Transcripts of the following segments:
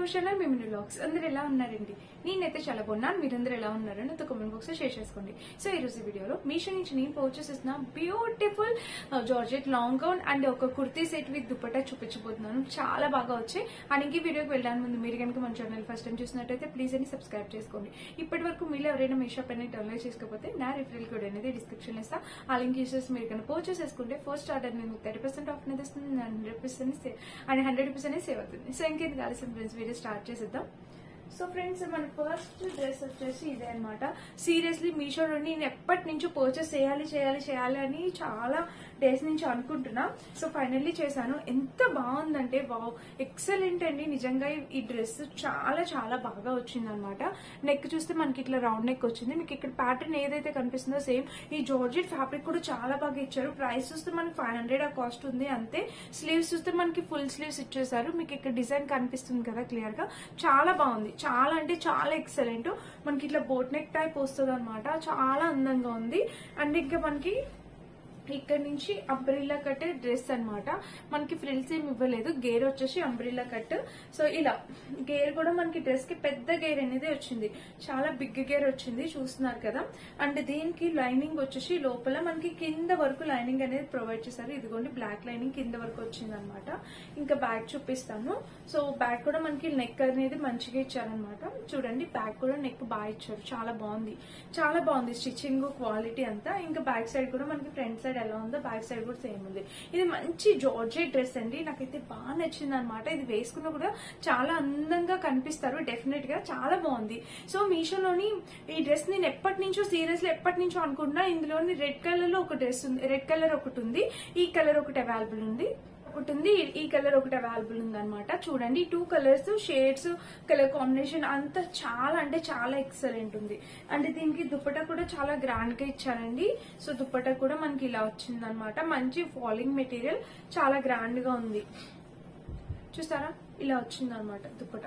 channel మేము vlogs అందరు ఎలా ఉన్నారండి నేనైతే చాలా బాగున్నాను మీరందరూ ఎలా ఉన్నారు నాతో కామెంట్ బాక్స్ లో షేర్ చేసుకోండి సో ఈ రోజు వీడియోలో మీషో నుంచి నేను పర్చేస్ చేసిన beautiful georgette long gown and ఒక కుర్తీ సెట్ విత్ దుపట్టా చూపించబోతున్నాను చాలా బాగా వచ్చాయి అండ్ ఇంక ఈ వీడియోకి వెళ్ళడానికి ముందు మీరు కనుక మన ఛానల్ ఫస్ట్ టైం చూసినట్టయితే ప్లీజ్ అని సబ్స్క్రైబ్ చేసుకోండి ఇప్పటి వరకు మీరు ఎవరైనా మీషో పైన డౌన్లోడ్ చేసుకోకపోతే నా రిఫరల్ కోడ్ అనేది డిస్క్రిప్షన్ ఇస్తా ఆ లింక్ యూస్ చేసి మీరు కనుక పర్చేస్ చేసుకుంటే ఫస్ట్ ఆర్డర్ మీకు థర్టీ పర్సెంట్ ఆఫ్ అనేది వస్తుంది hundred percent save and hundred rupees అనేది సేవ్ అవుతుంది సో ఇంకేది కావాల్సిన ఫ్రెండ్స్ వీడియో స్టార్ట్ చేసేద్దాం సో ఫ్రెండ్స్ మన ఫస్ట్ డ్రెస్ వచ్చేసి ఇదే అనమాట సీరియస్లీ మీషో నుండి నేను ఎప్పటి నుంచో పర్చేస్ చేయాలి చేయాలి చేయాలి అని చాలా డేస్ నుంచి అనుకుంటున్నా సో ఫైనల్లీ చేశాను ఎంత బాగుందంటే వావ్ ఎక్సలెంట్ అండి నిజంగా ఈ డ్రెస్ చాలా చాలా బాగా వచ్చింది అనమాట నెక్ చూస్తే మనకి ఇట్లా రౌండ్ నెక్ వచ్చింది మీకు ఇక్కడ ప్యాటర్న్ ఏదైతే కనిపిస్తుందో సేమ్ ఈ జార్జెట్ ఫ్యాబ్రిక్ కూడా చాలా బాగా ఇచ్చారు ప్రైస్ చూస్తే మనకి ఫైవ్ హండ్రెడ్ ఆ కాస్ట్ ఉంది అంతే స్లీవ్స్ చూస్తే మనకి ఫుల్ స్లీవ్స్ ఇచ్చేసారు మీకు ఇక్కడ డిజైన్ కనిపిస్తుంది కదా క్లియర్ గా చాలా బాగుంది చాలా అంటే చాలా ఎక్సలెంట్ మనకి ఇట్లా బోట్ నెక్ టైప్ వస్తుంది అనమాట చాలా అందంగా ఉంది అండ్ ఇంకా మనకి ఇక్కడ నుంచి అంబ్రిల్లా కట్ డ్రెస్ అన్నమాట మనకి ఫ్రిల్స్ ఏమి ఇవ్వలేదు గేర్ వచ్చేసి అంబ్రిల్లా కట్ సో ఇలా గేర్ కూడా మనకి డ్రెస్ కి పెద్ద గేర్ అనేది వచ్చింది చాలా బిగ్ గేర్ వచ్చింది చూస్తున్నారు కదా అండ్ దీనికి లైనింగ్ వచ్చేసి లోపల మనకి కింద వరకు లైనింగ్ అనేది ప్రొవైడ్ చేశారు ఇదిగోండి బ్లాక్ లైనింగ్ కింద వరకు వచ్చింది అనమాట ఇంకా బ్యాక్ చూపిస్తాను సో బ్యాక్ కూడా మనకి నెక్ అనేది మంచిగా ఇచ్చారనమాట చూడండి బ్యాక్ కూడా నెక్ బాగా ఇచ్చారు చాలా బాగుంది చాలా బాగుంది స్టిచ్చింగ్ క్వాలిటీ అంతా ఇంకా బ్యాక్ సైడ్ కూడా మనకి ఫ్రంట్ సైడ్ ఎలా ఉందో బ్యాక్ సైడ్ కూడా సేమ్ ఉంది ఇది మంచి జార్జెట్ డ్రెస్ అండి నాకైతే బాగా నచ్చింది అనమాట ఇది వేసుకున్నా కూడా చాలా అందంగా కనిపిస్తారు డెఫినెట్ గా చాలా బాగుంది సో మీషోలోని ఈ డ్రెస్ నేను ఎప్పటి నుంచో సీరియస్ లో ఎప్పటి నుంచో అనుకుంటున్నా ఇందులోని రెడ్ కలర్ లో ఒక డ్రెస్ ఉంది రెడ్ కలర్ ఒకటి ఉంది ఈ కలర్ ఒకటి అవైలబుల్ ఉంది ఒకటి ఉంది ఈ కలర్ ఒకటి అవైలబుల్ ఉంది అనమాట చూడండి two colours shades colour combination అంతా చాలా అంటే చాలా ఎక్సలెంట్ ఉంది అంటే దీనికి దుప్పట కూడా చాలా గ్రాండ్ గా ఇచ్చారండి సో దుప్పట కూడా మనకి ఇలా వచ్చింది అనమాట మంచి ఫాలింగ్ మెటీరియల్ చాలా గ్రాండ్ గా ఉంది చూస్తారా ఇలా వచ్చింది అనమాట దుప్పట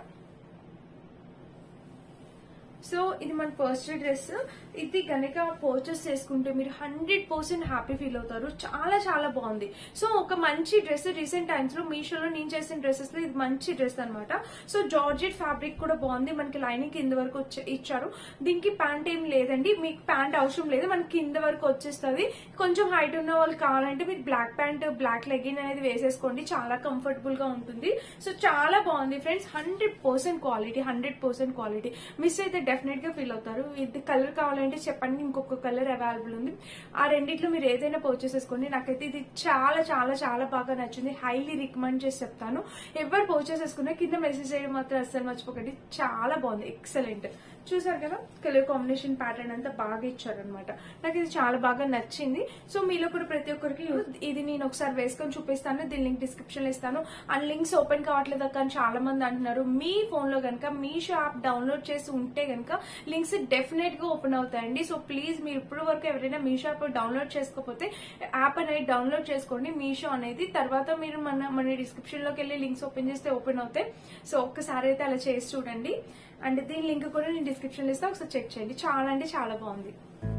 సో ఇది మన ఫస్ట్ డ్రెస్ ఇది కనుక పర్చేస్ చేసుకుంటే మీరు హండ్రెడ్ పర్సెంట్ హ్యాపీ ఫీల్ అవుతారు చాలా చాలా బాగుంది సో ఒక మంచి డ్రెస్ రీసెంట్ టైమ్స్ లో మీషోలో నేను చేసిన డ్రెస్సెస్ లో ఇది మంచి డ్రెస్ అనమాట సో జార్జెట్ ఫ్యాబ్రిక్ కూడా బాగుంది మనకి లైనింగ్ కింద వరకు వచ్చే- ఇచ్చారు దీనికి ప్యాంట్ ఏం లేదండి మీకు ప్యాంట్ అవసరం లేదు మనకి కింద వరకు వచ్చేస్తుంది కొంచెం హైట్ ఉన్న వాళ్ళు కావాలంటే మీరు బ్లాక్ ప్యాంట్ బ్లాక్ లెగిన్ అనేది వేసేసుకోండి చాలా కంఫర్టబుల్ గా ఉంటుంది సో చాలా బాగుంది friends hundred percent quality hundred percent quality miss అయితే డెఫినెట్ గా ఫీల్ అవుతారు ఇది కలర్ కావాలంటే చెప్పండి ఇంకొక కలర్ అవైలబుల్ ఉంది ఆ రెండిట్లో మీరు ఏదైనా పర్చేస్ చేసుకోండి నాకైతే ఇది చాలా చాలా చాలా బాగా నచ్చింది హైలీ రికమెండ్ చేసి చెప్తాను ఎవరు పర్చేస్ చేసుకున్నా కింద మెసేజ్ చేయడం మాత్రం అస్సలు మర్చిపోకండి చాలా బాగుంది ఎక్సలెంట్ చూసారు కదా కలర్ కాంబినేషన్ ప్యాటర్న్ అంతా బాగా ఇచ్చారనమాట నాకు ఇది చాలా బాగా నచ్చింది సో మీలో కూడా ప్రతి ఒక్కరికి ఇది నేను ఒకసారి వేసుకొని చూపిస్తాను దీని లింక్ డిస్క్రిప్షన్ లో ఇస్తాను ఆ లింక్స్ ఓపెన్ కావట్లేదు అక్క అని చాలా మంది అంటున్నారు మీ ఫోన్ లో కనుక మీషో యాప్ డౌన్లోడ్ చేసి ఉంటే కనుక లింక్స్ డెఫినెట్ గా ఓపెన్ అవుతాయండి సో ప్లీజ్ మీరు ఇప్పుడు వరకు ఎవరైనా మీషో యాప్ డౌన్లోడ్ చేసుకోకపోతే యాప్ అనేది డౌన్లోడ్ చేసుకోండి మీషో అనేది తర్వాత మీరు మన మన డిస్క్రిప్షన్ లోకి వెళ్ళి లింక్స్ ఓపెన్ చేస్తే ఓపెన్ అవుతాయి సో ఒక్కసారి అయితే అలా చేసి చూడండి అండ్ దీని లింక్ కూడా నేను డిస్క్రిప్షన్ లో ఇస్తాను ఒకసారి చెక్ చేయండి చాలా అంటే చాలా బాగుంది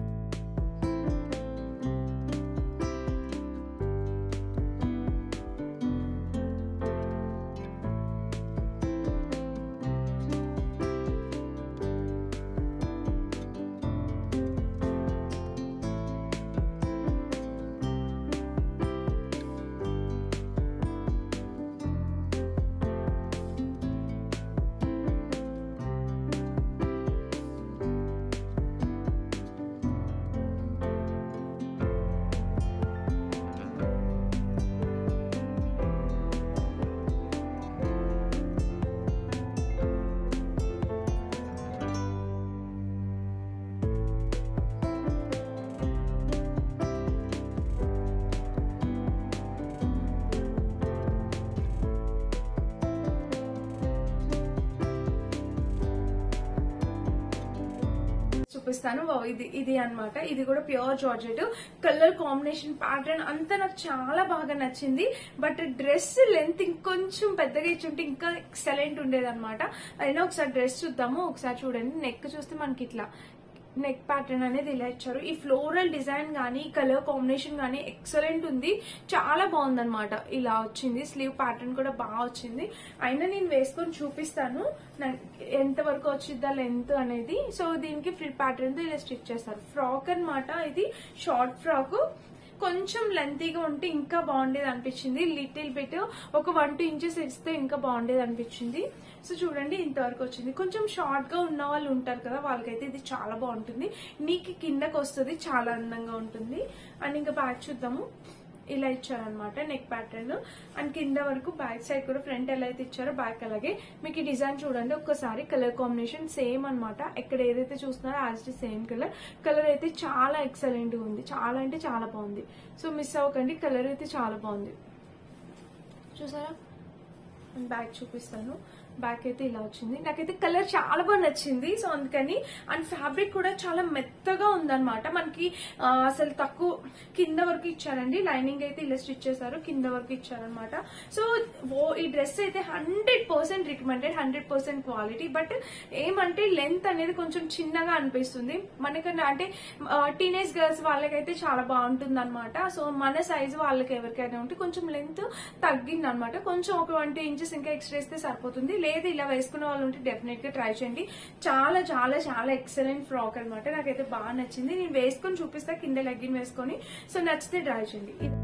చూపిస్తాను వావ్, ఇది ఇది అన్నమాట ఇది కూడా pure georgette colour combination pattern అంతా నాకు చాలా బాగా నచ్చింది బట్ డ్రెస్ లెంత్ ఇంకొంచెం పెద్దగా ఇచ్చుంటే ఇంకా ఎక్సలెంట్ ఉండేది అనమాట అయినా ఒకసారి డ్రెస్ చూద్దాము ఒకసారి చూడండి నెక్ చూస్తే మనకి ఇట్లా నెక్ ప్యాటర్న్ అనేది ఇలా ఇచ్చారు ఈ ఫ్లోరల్ డిజైన్ కానీ కలర్ కాంబినేషన్ కానీ ఎక్సలెంట్ ఉంది చాలా బాగుందన్నమాట ఇలా వచ్చింది స్లీవ్ ప్యాటర్న్ కూడా బాగా వచ్చింది అయినా నేను వేసుకొని చూపిస్తాను నా- ఎంత వరకు వచ్చిద్దా లెంత్ అనేది సో దీనికి ఫ్రీ ప్యాటర్న్ తో ఇలా స్టిచ్ చేస్తారు ఫ్రాక్ అన్నమాట ఇది షార్ట్ ఫ్రాక్ కొంచెం లెంతీగా ఉంటే ఇంకా బాగుండేది అనిపించింది లిటిల్ బిట్ ఒక వన్ టూ ఇంచెస్ ఇస్తే ఇంకా బాగుండేది అనిపించింది సో చూడండి ఇంతవరకు వచ్చింది కొంచెం షార్ట్ గా ఉన్న వాళ్ళు ఉంటారు కదా వాళ్ళకైతే ఇది చాలా బాగుంటుంది నీకు కిందకు వస్తుంది చాలా అందంగా ఉంటుంది అండ్ ఇంకా బ్యాక్ చూద్దాము ఇలా ఇచ్చారనమాట నెక్ ప్యాటర్న్ అండ్ కింద వరకు బ్యాక్ సైడ్ కూడా ఫ్రంట్ ఎలా అయితే ఇచ్చారో బ్యాక్ అలాగే మీకు ఈ డిజైన్ చూడండి ఒక్కసారి కలర్ కాంబినేషన్ సేమ్ అన్నమాట ఎక్కడ ఏదైతే చూస్తున్నారో as it same colour colour అయితే చాలా ఎక్సలెంట్ గా ఉంది చాలా అంటే చాలా బాగుంది సో మిస్ అవ్వకండి కలర్ అయితే చాలా బాగుంది చూసారా బ్యాక్ చూపిస్తాను బ్యాక్ అయితే ఇలా వచ్చింది నాకైతే కలర్ చాలా బాగా నచ్చింది సో అందుకని అండ్ ఫ్యాబ్రిక్ కూడా చాలా మెత్తగా ఉందన్నమాట మనకి ఆ, అసలు తక్కువ కింద వరకు ఇచ్చారండి లైనింగ్ అయితే ఇలా స్టిచ్ చేశారు కింద వరకు ఇచ్చారనమాట సో ఓ- ఈ డ్రెస్ అయితే hundred percent recommended hundred percent quality but ఏమంటే లెంత్ అనేది కొంచెం చిన్నగా అనిపిస్తుంది మనకన్నా అంటే టీనేజ్ గర్ల్స్ వాళ్ళకైతే చాలా బాగుంటుంది అనమాట సో మన సైజు వాళ్ళకి ఎవరికైనా ఉంటే కొంచెం లెంత్ తగ్గింది అనమాట కొంచెం ఒక వన్ టూ ఇంచెస్ ఇంకా ఎక్స్ట్రా ఇస్తే సరిపోతుంది లేదు ఇలా వేసుకునే వాళ్ళు ఉంటే డెఫినెట్ గా ట్రై చేయండి చాలా చాలా చాలా ఎక్సలెంట్ ఫ్రాక్ అనమాట నాకైతే బాగా నచ్చింది నేను వేసుకొని చూపిస్తా కింద లెగ్గిన్ వేసుకొని సో నచ్చితే ట్రై చేయండి ఇది-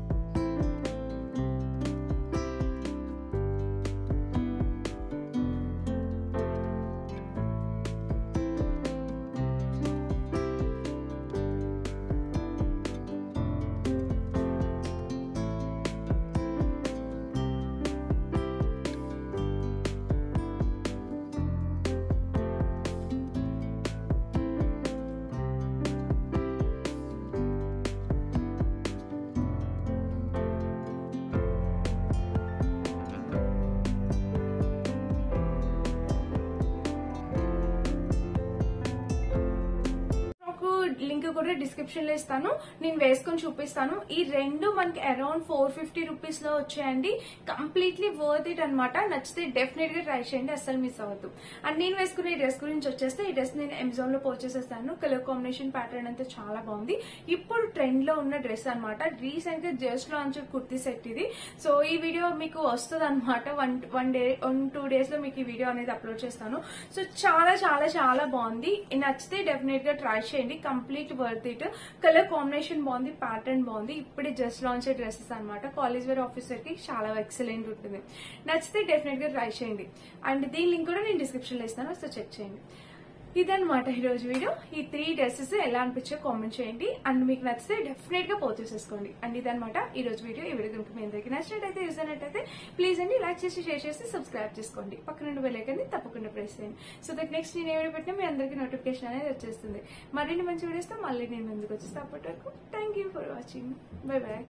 నాకు లింక్ కూడా డిస్క్రిప్షన్ లో ఇస్తాను నేను వేసుకొని చూపిస్తాను ఈ రెండు మనకి అరౌండ్ ఫోర్ ఫిఫ్టీ రూపీస్ లో వచ్చాయండి కంప్లీట్లీ వర్త్ ఇట్ అనమాట నచ్చితే డెఫినెట్ గా ట్రై చేయండి అస్సలు మిస్ అవ్వద్దు అండ్ నేను వేసుకునే ఈ డ్రెస్ గురించి వచ్చేస్తే ఈ డ్రెస్ నేను అమెజాన్ లో పర్చేస్ చేస్తాను కలర్ కాంబినేషన్ ప్యాటర్న్ అంతా చాలా బాగుంది ఇప్పుడు ట్రెండ్ లో ఉన్న డ్రెస్ అనమాట రీసెంట్ గా జస్ట్ లాంచ్ కుర్తీ సెట్ ఇది సో ఈ వీడియో మీకు వస్తుంది అనమాట one one day one two days లో మీకు ఈ వీడియో అనేది అప్లోడ్ చేస్తాను సో చాలా చాలా చాలా బాగుంది నచ్చితే డెఫినెట్ గా ట్రై చేయండి complete worth it colour combination బాగుంది ప్యాటర్న్ బాగుంది ఇప్పుడే జస్ట్ లాంచ్ డ్రెస్సెస్ అనమాట కాలేజ్ వేర్ ఆఫీసర్ కి చాలా ఎక్సలెంట్ ఉంటుంది నచ్చితే డెఫినెట్ గా ట్రై చేయండి అండ్ దీని లింక్ కూడా నేను డిస్క్రిప్షన్ లో ఇస్తాను సో చెక్ చేయండి ఇదన్నమాట ఈ రోజు వీడియో ఈ త్రీ డ్రెస్సెస్ ఎలా అనిపించో కామెంట్ చేయండి అండ్ మీకు నచ్చితే డెఫినెట్ గా పర్చేస్ చేసుకోండి అండ్ ఇదన్నమాట ఈ రోజు వీడియో ఈ వీడియో కనుక మీ అందరికీ నచ్చినట్టయితే యూస్ అయినట్టయితే ప్లీజ్ అండి లైక్ చేసి షేర్ చేసి సబ్స్క్రైబ్ చేసుకోండి పక్కన నుండి వెళ్ళకండి తప్పకుండా ప్రెస్ చేయండి సో దట్ నెక్స్ట్ నేను ఏ వీడియో పెట్టినా మీ అందరికీ నోటిఫికేషన్ అనేది వచ్చేస్తుంది మరిన్ని మంచి వీడియోస్తో మళ్ళీ నేను ముందుకు వచ్చేస్తే అప్పటి వరకు thank you for watching bye by